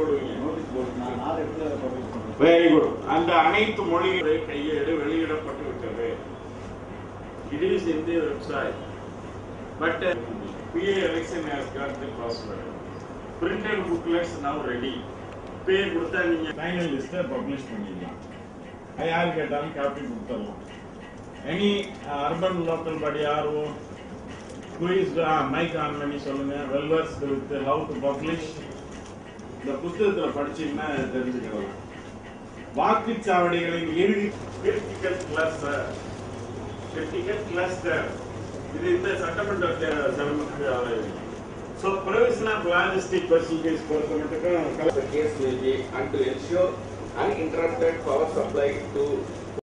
போடுவீங்க notice board நான் நாலு இடத்துல பப்ளிஷ் பண்ணுறேன் வெரி குட் அந்த அனைத்து மொழிகளை கையேடு வெளியிடப்பட்டு விட்டது it is in the website but BA election has got the password printed booklets now ready பேர் கொடுத்தா நீங்க ஃபைனல் லிஸ்ட்டை பப்ளிஷ் பண்ணிடலாம் அது யார் கேட்டாலும் காப்பி கொடுத்துடலாம் any urban local body RO quiz mic on பண்ணி சொல்லுங்க வெல்வர்ஸ் வித் ஹவு டு பப்ளிஷ் இந்த புத்தகத்துல படிச்சீங்கன்னா தெரிஞ்சுக்கலாம் வாக்குச்சாவடிகளின் இறுதி கிரிட்டிக்கல் கிளஸ்டர் கிரிட்டிக்கல் கிளஸ்டர் இது இந்த சட்டமன்ற செலவுக்கு so provision of logistic percentage பொறுத்த மட்டும் The case will be and to ensure uninterrupted power supply to